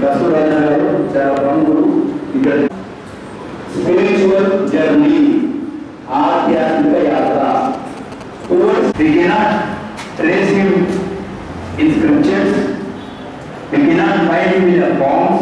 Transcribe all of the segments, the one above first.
కస్తూరాజు గారు చాలా ప్రముఖులు ఇక్కడ స్పిరిచువల్ జర్నీ ఆధ్యాత్మిక యాత్ర We cannot trace him in scriptures. We cannot find him in the forms.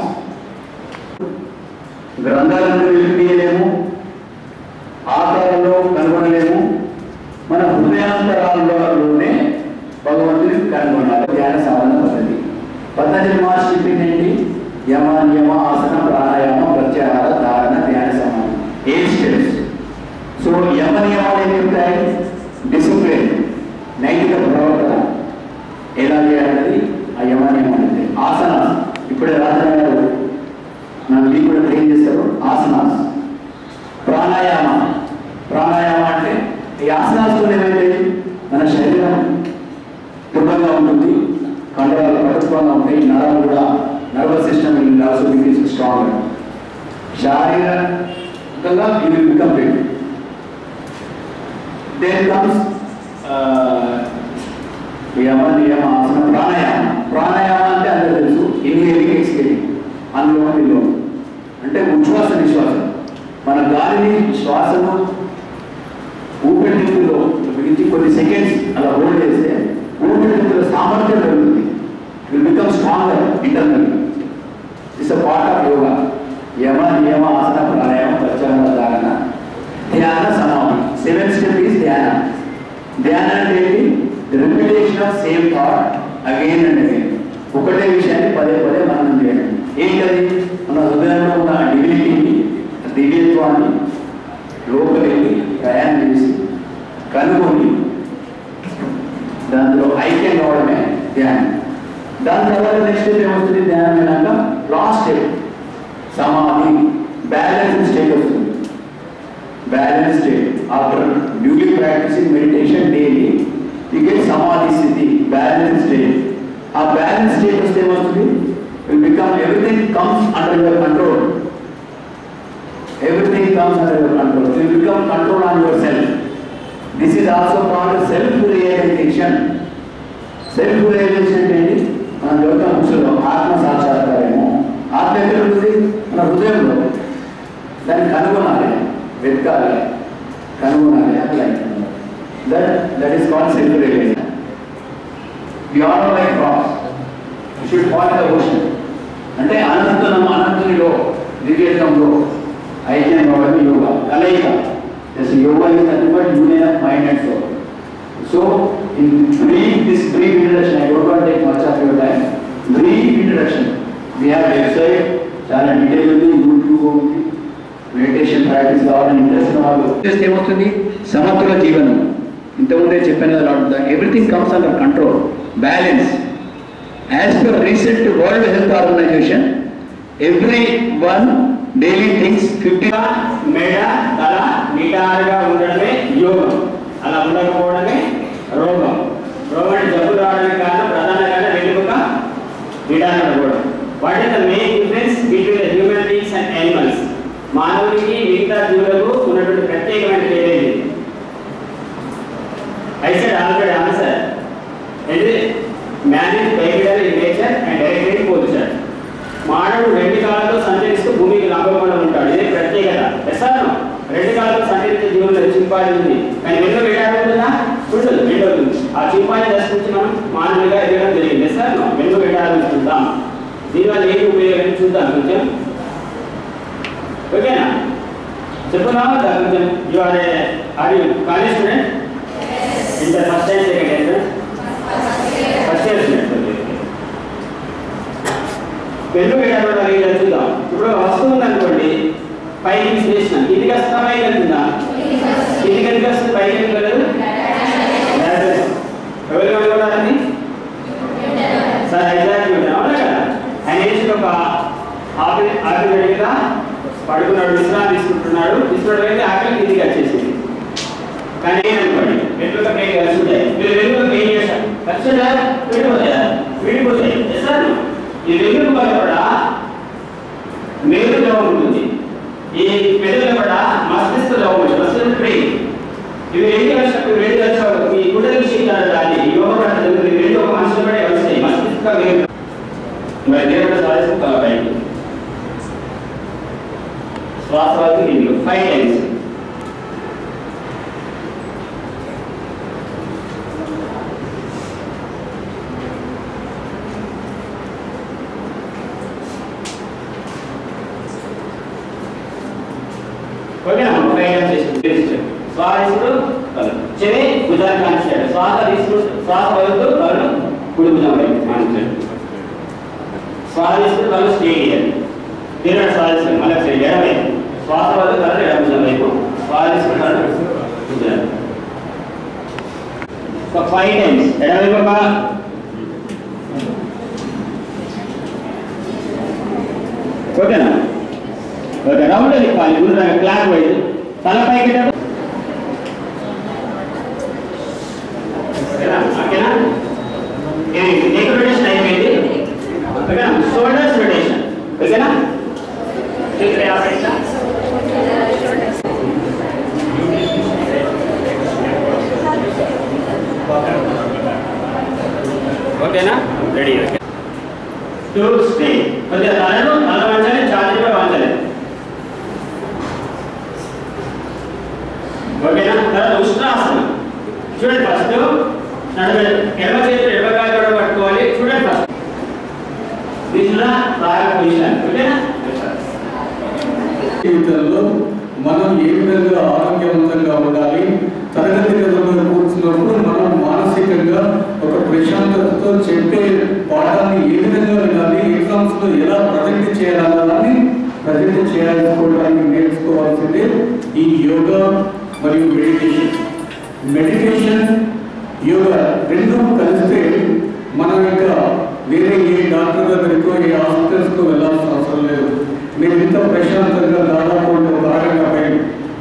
గ్రంథాలను వెలిపియలేము ఆకారంలో కనుగొనలేము మన హృదయాంతరాల్లోనే భగవంతుని కనుగొనాలి ధ్యాన సాధన పద్ధతి పద్ధతి మహర్షి చెప్పింది ఏంటి యమ నియమ ఆసన ప్రాణాయామ ప్రత్యాహార ధారణ ధ్యాన సమాధి ఏం స్టెప్స్ సో యమ నియమాలు ఏం చెప్తాయి డిసిప్లిన్ నైతిక ప్రవర్తన ఎలా చేయాలన్నది ఆ యమ నియమాలు అంటే ఆసన ఇప్పుడే రాజన్న గారు నన్ను మీకు కూడా ట్రైన్ చేస్తారు ఆసనాస్ ప్రాణాయామ ప్రాణాయామ అంటే ఈ ఆసనాలతో ఏమైతే మన శరీరం దృఢంగా ఉంటుంది కండరాలు పటుత్వంగా ఉంటాయి నరాలు కూడా nervous system also becomes strong శారీరకంగా you will become fit there comes yama niyama asana pranayama pranayama అంటే అందరూ తెలుసు ఇన్హేలింగ్ ఎక్స్హేలింగ్ అందులో విలువ అంటే ఉచ్ఛ్వాస నిశ్వాసం మన గాలిని శ్వాసను ఊపిరితిత్తులో బిగించి కొన్ని సెకండ్స్ అలా హోల్డ్ చేస్తే ఊపిరితిత్తుల సామర్థ్యం పెరుగుతుంది will become stronger internal it's a part of yoga yama niyama asana pranayama ప్రత్యాహార ధారణ ధ్యాన సమాధి సెవెన్ స్టెప్ ఈస్ ధ్యాన ధ్యాన అంటే ఏంటి repetition of same thought again and again ఒకటే విషయాన్ని పదే పదే మనం చేయడం ఏంటది మన హృదయంలో ఉన్న డివినిటీని దివ్యత్వాన్ని లోపలికి ప్రయాణం చేసి కనుగొని దాంట్లో ఐక్యం కావడమే ధ్యానం దాని తర్వాత నెక్స్ట్ స్టెప్ ఏమొస్తుంది ధ్యానం అయినాక లాస్ట్ స్టెప్ సమాధి బ్యాలెన్స్ స్టేట్ వస్తుంది balance state after duly practicing meditation daily you get సమాధి స్థితి బ్యాలెన్స్ స్టేట్ ఆ బ్యాలెన్స్ స్టేట్ వస్తే ఏమవుతుంది will become everything comes under your control everything comes under your control will become control on yourself this is also called self realization self realization ఏంటి మన యొక్క ముసులో ఆత్మ సాక్షాత్కారము ఆత్మ ఎక్కడ ఉంటుంది మన హృదయంలో దాన్ని కనుగొనాలి వెతకాలి కనుగొనాలి అట్లా that that is called self realization beyond like cross should fall the ocean అంటే అనంతనం అనంతునిలో దివ్యత్వంలో ఐక్యం కావడం యోగా కలయిక just yoga is nothing but union of mind and soul so in brief this brief introduction I don't want take much of your time brief introduction we have website చాలా detail ఉంది యూట్యూబ్ ఉంది meditation practice కావాలని interest ఉన్న వాళ్ళు చేస్తే ఏమవుతుంది సమతుల జీవనం ఇంతకుముందే చెప్పాను కదా everything comes under control balance as per recent World Health Organization every one daily things fifty మెడ తల నిటారుగా ఉండడమే యోగం అలా ఉండకపోవడమే రోగం రోగం అంటే జబ్బు రావడానికి కారణం ప్రధాన కారణం వెనుక నిటారుగా కూడా what is the main difference between the human beings and animals మానవునికి మిగతా జీవులకు ఉన్నటువంటి ప్రత్యేకమైన పేరేంటి ఐ సెడ్ ఆల్రెడీ ఆన్సర్ అంటే man is bipedal in nature and direct in position మానవుడు రెండు కాళ్ళతో సంచరిస్తూ భూమికి లంబకుండా ఉంటాడు ఇదే ప్రత్యేకత ఎసాను రెండు కాళ్ళతో సంచరించే జీవుల్లో చింపాడి ఉంది కానీ వెన్ను వేటాడుతుందా ఉండదు వేటాడుతుంది ఆ చింపాడి దశ నుంచి మనం మానవుడిగా ఎదగడం జరిగింది ఎసాను వెన్ను వేటాడుతుంటాం దీనివల్ల ఏమి ఉపయోగం చూద్దాం కొంచెం ఓకేనా చెప్పున్నావా కొంచెం you are a are you college student inter first and second year first year student pen వేయడం అనేది చూద్దాం ఇప్పుడు వస్తువు ఉందనుకోండి పైకి విశ్లేషణ ఇది వస్తుందా పైకి వెళ్తుందా ఇది కనుక వస్తుంది పైకి ఎందుకు వెళ్ళదు ఎవరు కనుగొనాలని సార్ ఐజాక్ అవునా కదా ఆయన వేసిన ఒక ఆపిల్ ఆపిల్ దగ్గర పడుకున్నాడు విశ్రాంతి తీసుకుంటున్నాడు తీసుకున్నాడు అయితే ఆపిల్ కిందికి వచ్చేసింది కానీ ఏమనుకోండి వెనుక పేరు కలిసి ఉంటాయి మీరు వెనుక ఏం చేశారు కలిసి ఉంటాయా విడిపోతాయా విడిపోతాయి సార్ ఈ వెనుక కూడా మేలు ద్రవం ఉంటుంది ఈ మెదడులో కూడా మస్తిష్క ద్రవం ఉంటుంది మస్తిష్క బ్రెయిన్ ఇవి రెండు కలిసినప్పుడు రెండు కలిసినప్పుడు మీ గుడ్డలు శీతాలు రాలి యోగ జరుగుతుంది రెండు ఒక మనిషిలో కూడా కలుస్తాయి మస్తిష్క వేరు మరి దేవుడు శ్వాస తల పైకి శ్వాస వరకు కిందికి ఫైవ్ టైమ్స్ ఓకేనా ఫైవ్ టైమ్స్ చేసి శ్వాస తీసుకుంటూ కళ్ళు చెవి భుజాన్ని కాన్స్టాడు శ్వాస తీసుకుంటూ శ్వాస వదులుతూ కళ్ళు కుడి భుజం వైపు కాన్స్టాడు శ్వాస తీసుకుంటూ కళ్ళు స్టే చేయాలి తిరగడం శ్వాస తీసుకుని మళ్ళీ ఒకసారి ఎడమే శ్వాస వదులు కళ్ళు ఎడమ భుజం వైపు శ్వాస తీసుకుంటూ కళ్ళు భుజాలు ఒక ఫైవ్ టైమ్స్ ఎడమవైపు ఒక ఓకేనా ఓకే రౌండ్ తిప్పాలి గుండ్ర క్లాక్ వైజ్ తల పైకి ఓకేనా ఇది నెక్ రొటేషన్ అయిపోయింది ఓకేనా షోల్డర్స్ రొటేషన్ ఓకేనా ఇక్కడ యాభై ఇట్లా. ఓకేనా రెడీ ఓకే టూ స్టే కొద్దిగా తలను తల వంచాలి ఛాతీ కూడా వంచాలి ఓకేనా తర్వాత ఉష్ణాసనం చూడండి ఫస్ట్ నడుమ ఎడమ చేతులు ఎడమ కాలు కూడా పట్టుకోవాలి చూడండి ఫస్ట్ దీనిలో ప్రాయ పొజిషన్ ఓకేనా జీవితంలో మనం ఏ విధంగా ఆరోగ్యవంతంగా ఉండాలి తరగతి గదుల్లో కూర్చున్నప్పుడు మనం మానసికంగా ఒక ప్రశాంతతతో చెప్పే పాఠాన్ని ఏ విధంగా వినాలి ఎగ్జామ్స్ లో ఎలా ప్రజెంట్ చేయాలన్నదాన్ని ప్రజెంట్ చేయాలనుకోవడానికి నేర్చుకోవాల్సిందే ఈ యోగా మరియు మెడిటేషన్ మెడిటేషన్ యోగా రెండు కలిస్తే మనం ఇంకా వేరే ఏ డాక్టర్ దగ్గరికో ఏ హాస్పిటల్స్కో వెళ్ళాల్సిన అవసరం లేదు మీరు ఇంత ప్రశాంతంగా దాదాపు ఒక అరగంట పైన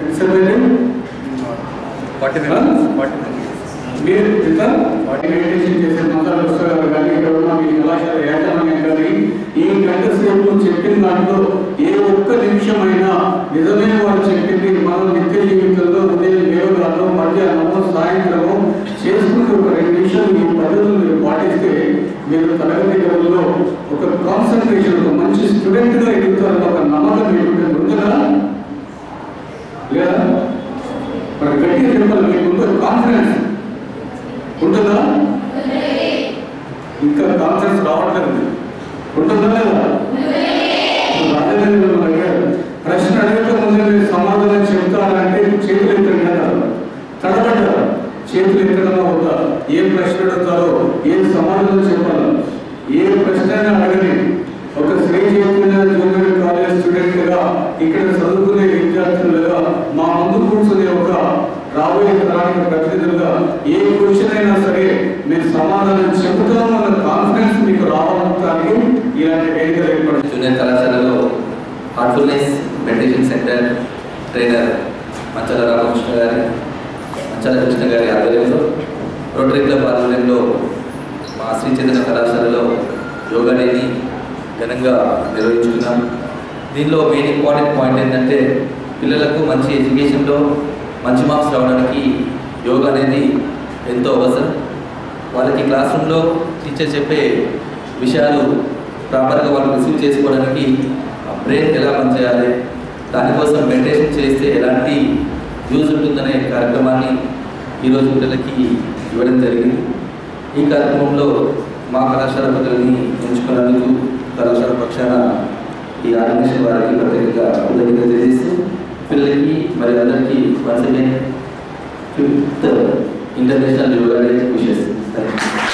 ఫార్టీ మీరు ఇంత మెడిటేషన్ చేసే మంత్రాలు పుస్తకాలు కానీ ఇక్కడ ఉన్న మీ కళాశాల యాజమాన్యం కానీ ఈ గంట సేపు చెప్పిన దాంట్లో ఏ ఒక్క నిమిషమైనా నిజమే వారు చెప్పింది మనం నిత్య జీవితంలో ఉదయం యోగాలో మధ్యాహ్నము సాయంత్రము చేసుకుంటూ ఒక రెండు నిమిషాలు ఈ పద్ధతులు మీరు పాటిస్తే మీరు తరగతి గదుల్లో ఒక కాన్సన్ట్రేషన్ ఒక మంచి స్టూడెంట్ గా ఎదుగుతారన్న ఒక నమ్మకం మీకు ఉంటుందా లేదా మరి గట్టిగా చెప్పాలి మీకు ఉందో కాన్ఫిడెన్స్ ఉంటుందా ఇంకా కాన్ఫిడెన్స్ రావట్లేదు ఉంటుందా లేదా రాజధాని అడిగారు ప్రశ్న అడగక ముందే మీరు సమాధానం చెప్తారంటే చేతులు ఎత్తండి అన్నారు తడబడ్డారు చేతులు ఎత్తడం అవుతా ఏ ప్రశ్న అడుగుతారో ఏ సమాధానం చెప్పాలో ఏ ప్రశ్న అడగని ఒక Sri Chaitanya junior college student గా ఇక్కడ చదువుకునే విద్యార్థులుగా మా ముందు కూర్చునే ఒక రాబోయే తరానికి ప్రతినిధులుగా ఏ క్వశ్చన్ అయినా సరే మీరు సమాధానం చెబుతాము అన్న కాన్ఫిడెన్స్ మీకు రావడానికి ఇలాంటి వేదికలు ఏర్పడుతుంది జూనియర్ కళాశాలలో heartfulness meditation centre trainer Manchala Ramakrishna గారి మంచాల కృష్ణ గారి ఆధ్వర్యంలో రోటరీ క్లబ్ ఆధ్వర్యంలో మా శ్రీ చైతన్య కళాశాలలో యోగా డేని ఘనంగా నిర్వహించుకున్నాం దీనిలో మెయిన్ ఇంపార్టెంట్ పాయింట్ ఏంటంటే పిల్లలకు మంచి ఎడ్యుకేషన్లో మంచి మార్క్స్ రావడానికి యోగా అనేది ఎంతో అవసరం వాళ్ళకి క్లాస్ రూమ్లో టీచర్ చెప్పే విషయాలు ప్రాపర్గా వాళ్ళు రిసీవ్ చేసుకోవడానికి బ్రెయిన్ ఎలా పనిచేయాలి దానికోసం మెడిటేషన్ చేస్తే ఎలాంటి యూజ్ ఉంటుందనే కార్యక్రమాన్ని ఈరోజు పిల్లలకి ఇవ్వడం జరిగింది ఈ కార్యక్రమంలో మా కళాశాల పిల్లల్ని ఎంచుకున్నందుకు కళాశాల పక్షాన ఈ ఆర్గనైజేషన్ వారికి ప్రత్యేకంగా కృతజ్ఞత తెలియజేస్తూ పిల్లలకి మరి అందరికీ once again fifth international yoga day wishes thank you